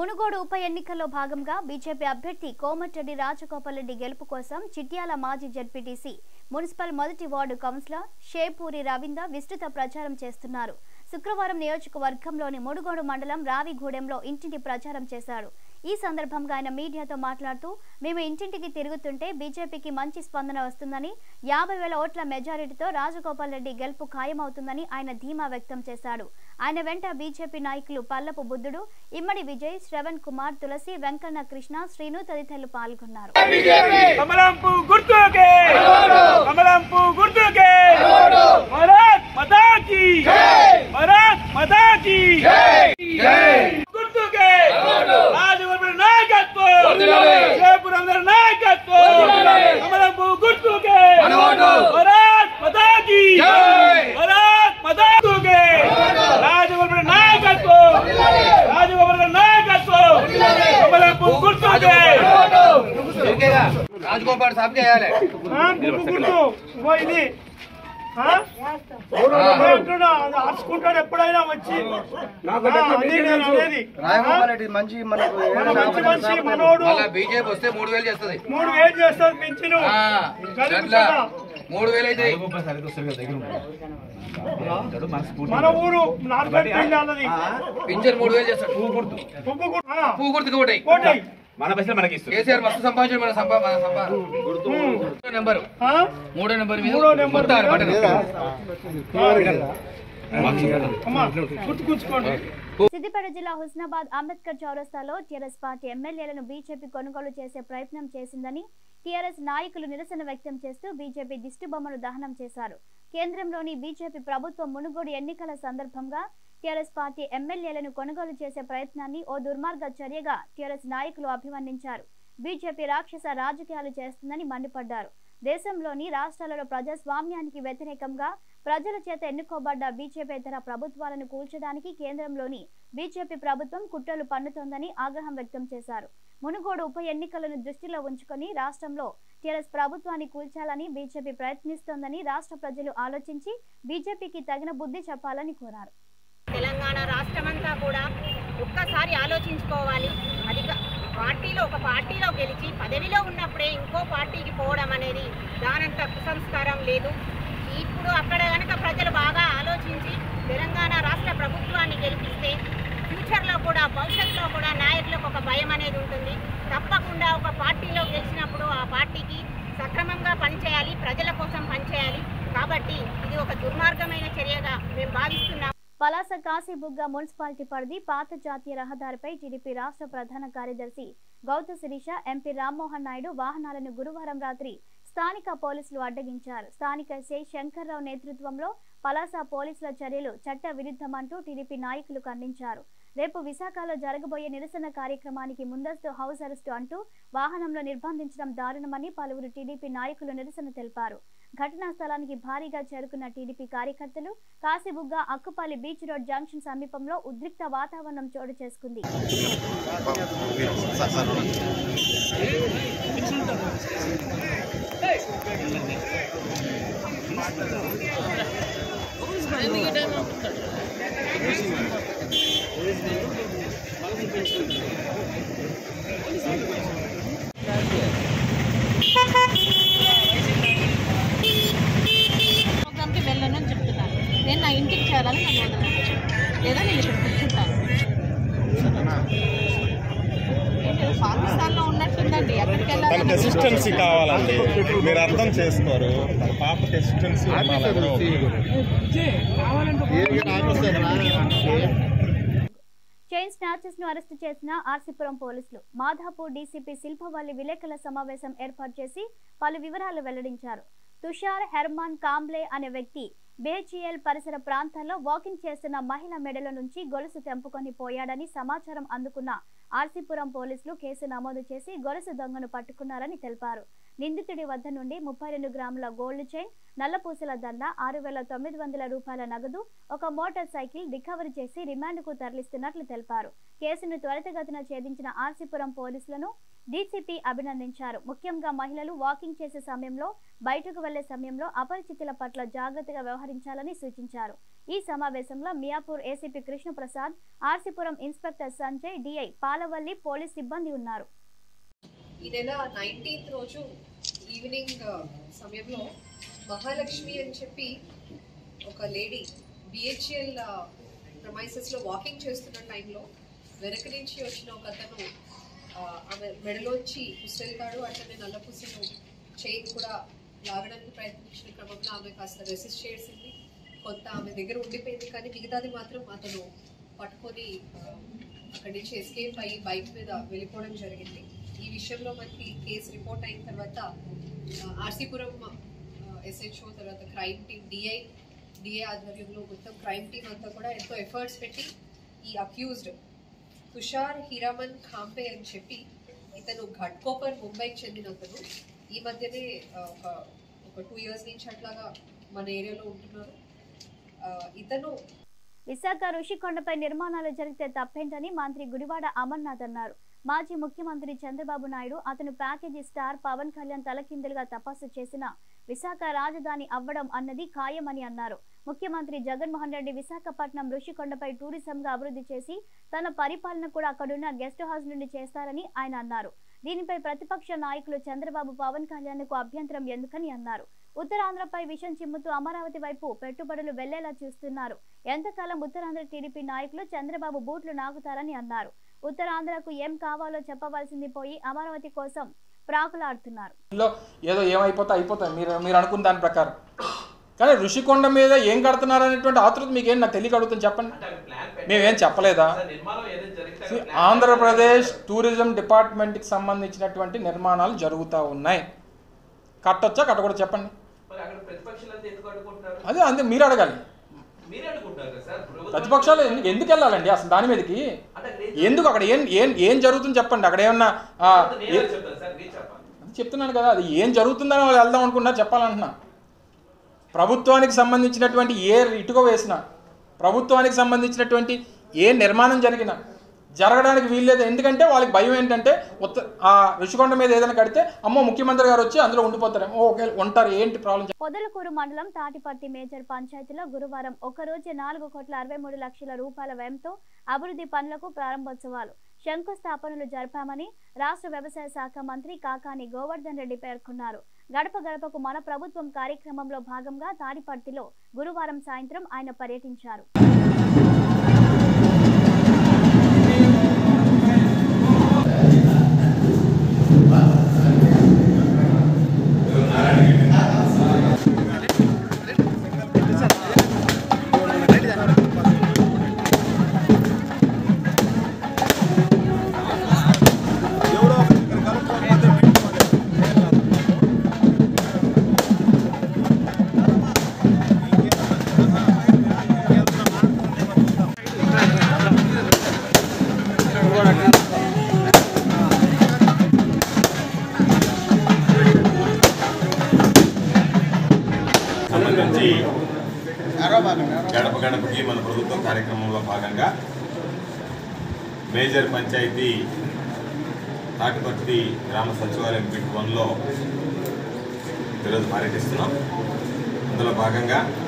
మునుగోడు ఉప ఎన్నికల్లో భాగంగా బీజేపీ అభ్యర్థి కోమటిరెడ్డి రాజగోపాల్ రెడ్డి గెలుపు కోసం చిట్యాల మాజీ జడ్పీటీసీ మున్సిపల్ మొదటి వార్డు కౌన్సిలర్ షేపూరి రవీంద్ర విస్తృత ప్రచారం చేస్తున్నారు శుక్రవారం నియోజకవర్గంలోని మునుగోడు మండలం రావిగూడెంలో ఇంటింటి ప్రచారం చేశారు ఈ సందర్భంగా ఆయన మీడియాతో మాట్లాడుతూ మేము ఇంటింటికి తిరుగుతుంటే బీజేపీకి మంచి స్పందన వస్తుందని యాభై వేల ఓట్ల మెజారిటీతో రాజగోపాల్ రెడ్డి గెలుపు ఖాయమవుతుందని ఆయన ధీమా వ్యక్తం చేశాడు ఆయన వెంట బీజేపీ నాయకులు పల్లపు బుద్ధుడు ఇమ్మడి విజయ్ శ్రవణ్ కుమార్ తులసి వెంకన్న కృష్ణ శ్రీను తదితరులు పాల్గొన్నారు కమలంపు గుర్తుకే కమలంపు గుర్తుకే భారత్ మాతా కీ భారత్ మాతా కీ గుర్తుకే రాజవర్మ నాయకత్వం జయపురందర నాయకత్వం కమలంపు గుర్తుకే భారత్ మాతా కీ భారత్ మాతా గుర్తుకే రాజవర్మ నాయకత్వం రాజవర్మ నాయకత్వం కమలంపు గుర్తుకే రాజగోపాల్ సాబ్ చేయాలి గుర్తు ఇగో ఇది ఆ? అంటున్నా, అది అరుచుకుంటాడు ఎప్పుడైనా వచ్చి ఆ, అది నేను అనేది. రాజగోపాల్ రెడ్డి మంచి మనకు మన మంచి మంచి మనోడు మళ్ళా బీజేపీ వస్తే మూడు వేలు చేస్తుంది మూడు వేలు చేస్తుంది పెంచును ఆ, గట్ల మూడు వేలు అయితే మన ఊరు నాలుగు అన్నది పింఛన్ మూడు వేలు చేస్తాడు పువ్వు గుర్తు పువ్వు గు- ఆ, పువ్వు గుర్తుకు ఒకటి కోటై మన పైసలు మనకి ఇస్తుంది కేసీఆర్ మస్తు సంపాదించాడు మన సంపా మన సంపా మూడో నెంబర్ ఆ? మూడో నెంబర్ మీద మూడో నెంబర్ మొత్తం ఆయన బటన్ అమ్మా గుర్తుకుంచుకోండి సిద్దిపేట జిల్లా హుస్నాబాద్ అంబేద్కర్ చౌరస్తాలో టీఆర్ఎస్ పార్టీ ఎమ్మెల్యేలను బీజేపీ కొనుగోలు చేసే ప్రయత్నం చేసిందని టీఆర్ఎస్ నాయకులు నిరసన వ్యక్తం చేస్తూ బీజేపీ దిష్టిబొమ్మను దహనం చేశారు కేంద్రంలోని బీజేపీ ప్రభుత్వం మునుగోడు ఎన్నికల సందర్భంగా టీఆర్ఎస్ పార్టీ ఎమ్మెల్యేలను కొనుగోలు చేసే ప్రయత్నాన్ని ఓ దుర్మార్గ చర్యగా టీఆర్ఎస్ నాయకులు అభివర్ణించారు బీజేపీ రాక్షస రాజకీయాలు చేస్తుందని మండిపడ్డారు దేశంలోని రాష్ట్రాలలో ప్రజాస్వామ్యానికి వ్యతిరేకంగా ప్రజల చేత ఎన్నుకోబడ్డ బీజేపీతర ప్రభుత్వాలను కూల్చడానికి కేంద్రంలోని బీజేపీ ప్రభుత్వం కుట్రలు పన్నుతోందని ఆగ్రహం వ్యక్తం చేశారు మునుగోడు ఉప ఎన్నికలను దృష్టిలో ఉంచుకొని రాష్ట్రంలో టీఆర్ఎస్ ప్రభుత్వాన్ని కూల్చాలని బీజేపీ ప్రయత్నిస్తోందని రాష్ట్ర ప్రజలు ఆలోచించి బీజేపీకి తగిన బుద్ధి చెప్పాలని కోరారు తెలంగాణ రాష్ట్రమంతా కూడా ఒక్కసారి ఆలోచించుకోవాలి అది కా- పార్టీలో ఒక పార్టీలో గెలిచి పదవిలో ఉన్నప్పుడే ఇంకో పార్టీకి పోవడం అనేది దానంత కుసంస్కారం లేదు ఇప్పుడు అక్కడ కనుక ప్రజలు బాగా ఆలోచించి తెలంగాణ రాష్ట్ర ప్రభుత్వాన్ని గెలిపిస్తే ఫ్యూచర్లో కూడా భవిష్యత్తులో కూడా నాయకులకు ఒక భయం అనేది ఉంటుంది తప్పకుండా ఒక పార్టీలో గెలిచినప్పుడు ఆ పార్టీకి సక్రమంగా పనిచేయాలి ప్రజల కోసం పనిచేయాలి కాబట్టి ఇది ఒక దుర్మార్గమైన చర్యగా మేము భావిస్తున్నాం పలాస కాశీబుగ్గ మున్సిపాలిటీ పరిధి పాత జాతీయ రహదారిపై టీడీపీ రాష్ట్ర ప్రధాన కార్యదర్శి గౌత శిరీష ఎంపీ రామ్మోహన్ నాయుడు వాహనాలను గురువారం రాత్రి స్థానిక పోలీసులు అడ్డగించారు స్థానిక ఎస్ఐ శంకర్రావు నేతృత్వంలో పలాస పోలీసుల చర్యలు చట్ట విరుద్ధమంటూ టీడీపీ నాయకులు ఖండించారు రేపు విశాఖలో జరగబోయే నిరసన కార్యక్రమానికి ముందస్తు హౌస్ అరెస్టు అంటూ వాహనంలో నిర్బంధించడం దారుణమని పలువురు టీడీపీ నాయకులు నిరసన తెలిపారు ఘటనా స్థలానికి భారీగా చేరుకున్న టీడీపీ కార్యకర్తలు Kasibugga Akkupalli beach road junction సమీపంలో ఉద్రిక్త వాతావరణం చోటు చేసుకుంది ప్రోగ్రామ్కి వెళ్ళను అని చెప్తున్నాను నేను నా ఇంటికి చేరాలని నన్ను వదలచ్చు లేదా నేను ఇక్కడ కూర్చుంటాను ఏంటి, పాకిస్తాన్లో ఉన్నట్టుందండి ఎక్కడికి తనకి వెళ్ళాలి అసిస్టెన్సీ కావాలండి మీరు అర్థం చేసుకోరు తన పాపకి అసిస్టెన్సీ ఉండాలి ఎవరో ఒకరు. చైన్ స్నాచర్స్ ను అరెస్టు చేసిన ఆర్సీపురం పోలీసులు మాధాపూర్ డీసీపీ శిల్పవల్లి విలేకరుల సమావేశం ఏర్పాటు చేసి పలు వివరాలు వెల్లడించారు తుషార్ హెర్మాన్ కాంబ్లే అనే వ్యక్తి బేచియల్ పరిసర ప్రాంతాల్లో వాకింగ్ చేస్తున్న మహిళ మెడల నుంచి గొలుసు తెంపుకొని పోయాడని సమాచారం అందుకున్న ఆర్సీపురం పోలీసులు కేసు నమోదు చేసి గొలుసు దొంగను పట్టుకున్నారని తెలిపారు నిందితుడి వద్ద నుండి ముప్పై రెండు గ్రాముల గోల్డ్ చైన్ నల్లపూసల దండ ఆరు వేల తొమ్మిది వందల రూపాయల నగదు ఒక మోటార్ సైకిల్ రికవరీ చేసి రిమాండ్కు తరలిస్తున్నట్లు తెలిపారు కేసును త్వరితగతిన ఛేదించిన ఆర్సీపురం పోలీసులను డీసీపీ అభినందించారు ముఖ్యంగా మహిళలు వాకింగ్ చేసే సమయంలో బయటకు వెళ్లే సమయంలో అపరిచితుల పట్ల జాగ్రత్తగా వ్యవహరించాలని సూచించారు ఈ సమావేశంలో Miyapur ACP Krishnaprasad RC Puram inspector Sanjay DI Palavalli police సిబ్బంది ఉన్నారు ఈ నెల నైన్టీన్త్ రోజు ఈవినింగ్ ఆ, సమయంలో మహాలక్ష్మి అని చెప్పి ఒక లేడీ బిహెచ్ఎల్ ప్రమైసెస్లో వాకింగ్ చేస్తున్న టైంలో వెనక నుంచి వచ్చిన ఒక అతను ఆ, ఆమె మెడలోంచి పుస్తెళ్తాడు అట్లనే నల్ల పుస్తెలు చైన్ కూడా లాగడానికి ప్రయత్నించిన క్రమంలో ఆమె కాస్త రెసిస్ట్ చేసింది కొంత ఆమె దగ్గర ఉండిపోయింది కానీ మిగతాది మాత్రం అతను పట్టుకొని ఆ, అక్కడి నుంచి ఎస్కేప్ అయ్యి బైక్ మీద వెళ్ళిపోవడం జరిగింది ఈ విషయంలో మనకి కేసు రిపోర్ట్ అయిన తర్వాత ఆ, ఆర్సీపురం ఎస్హెచ్ఓ తర్వాత క్రైమ్ టీమ్ డిఐ డిఐ ఆధ్వర్యంలో మొత్తం క్రైమ్ టీమ్ అంతా కూడా ఎంతో ఎఫర్ట్స్ పెట్టి ఈ అక్యూజ్డ్ తుషార్ హీరామన్ ఖాంపే అని చెప్పి ఇతను ఘట్కోపర్ ముంబైకి చెందిన అతను ఈ మధ్యనే ఆ, ఒక ఒక టూ ఇయర్స్ నుంచి అట్లాగా మన ఏరియాలో ఉంటున్నారు ఆ, ఇతను విశాఖ ఋషికొండపై నిర్మాణాలు జరిగితే తప్పేంటని మంత్రి గుడివాడ అమర్నాథ్ అన్నారు మాజీ ముఖ్యమంత్రి చంద్రబాబు నాయుడు అతను ప్యాకేజీ స్టార్ పవన్ కళ్యాణ్ తలకిందులుగా తపస్సు చేసిన విశాఖ రాజధాని అవ్వడం అన్నది ఖాయమని అన్నారు ముఖ్యమంత్రి జగన్మోహన్ రెడ్డి విశాఖపట్నం ఋషికొండపై టూరిజంగా అభివృద్ధి చేసి తన పరిపాలన కూడా అక్కడున్న గెస్ట్ హౌస్ నుండి చేస్తారని ఆయన అన్నారు దీనిపై ప్రతిపక్ష నాయకులు చంద్రబాబు పవన్ కళ్యాణ్కు అభ్యంతరం ఎందుకని అన్నారు ఉత్తరాంధ్రపై విషం చిమ్ముతూ అమరావతి వైపు పెట్టుబడులు వెళ్లేలా చూస్తున్నారు ఎంతకాలం ఉత్తరాంధ్ర టీడీపీ నాయకులు చంద్రబాబు బూట్లు నాకుతారని అన్నారు ఉత్తరాంధ్రకు ఏం కావాలో చెప్పవలసింది పోయి అమరావతి కోసం ప్రాకులాడుతున్నారు లో ఏదో ఏమైపోతే అయిపోతుంది మీరు మీరు అనుకున్న దాని ప్రకారం కానీ ఋషికొండ మీద ఏం కడుతున్నారు అనేటువంటి ఆతృత మీకు ఏం నాకు తెలియక అడుగుతుంది చెప్పండి మేమేం చెప్పలేదా See, ఆంధ్రప్రదేశ్ టూరిజం డిపార్ట్మెంట్కి సంబంధించినటువంటి నిర్మాణాలు జరుగుతూ ఉన్నాయి కట్టొచ్చా కట్టకూడదు చెప్పండి అదే అంతే మీరు అడగాలి ప్రతిపక్షాలు ఎందుకు ఎందుకు వెళ్ళాలండి అసలు దాని మీదకి ఎందుకు అక్కడ ఏం ఏం ఏం జరుగుతుంది చెప్పండి అక్కడ ఏమన్నా ఆ, ఏ- అది చెప్తున్నాను కదా అది ఏం జరుగుతుందని వాళ్ళు వెళ్దాం అనుకున్నా చెప్పాలంటున్నా ప్రభుత్వానికి సంబంధించినటువంటి ఏ ఇటుక వేసినా ప్రభుత్వానికి సంబంధించినటువంటి ఏ నిర్మాణం జరిగినా జరగడానికి వీల్లేదు ఎందుకంటే వాళ్ళకి భయం ఏంటంటే ఉత్త ఆ ఋషికొండ మీద ఏదైనా కడితే అమ్మో ముఖ్యమంత్రి గారు వచ్చి అందులో ఉండిపోతారేమో ఓకే ఉంటారు ఏంటి ప్రాబ్లం పొదలకూరు మండలం తాటిపర్తి మేజర్ పంచాయతీలో గురువారం ఒక్కరోజు నాలుగు కోట్ల అరవై మూడు లక్షల రూపాయల వ్యయంతో అభివృద్ధి పనులకు ప్రారంభోత్సవాలు శంకుస్థాపనలు జరిపామని రాష్ట్ర వ్యవసాయ శాఖ మంత్రి కాకాని గోవర్ధన్ రెడ్డి పేర్కొన్నారు గడప గడపకు మన ప్రభుత్వం కార్యక్రమంలో భాగంగా తాడిపర్తిలో గురువారం సాయంత్రం ఆయన పర్యటించారు సంబంధించి గడప గడపకి మన ప్రభుత్వ కార్యక్రమంలో భాగంగా మేజర్ పంచాయతీ తాటిపర్తి గ్రామ సచివాలయం బిట్ వన్లో ఈరోజు పర్యటిస్తున్నాం అందులో భాగంగా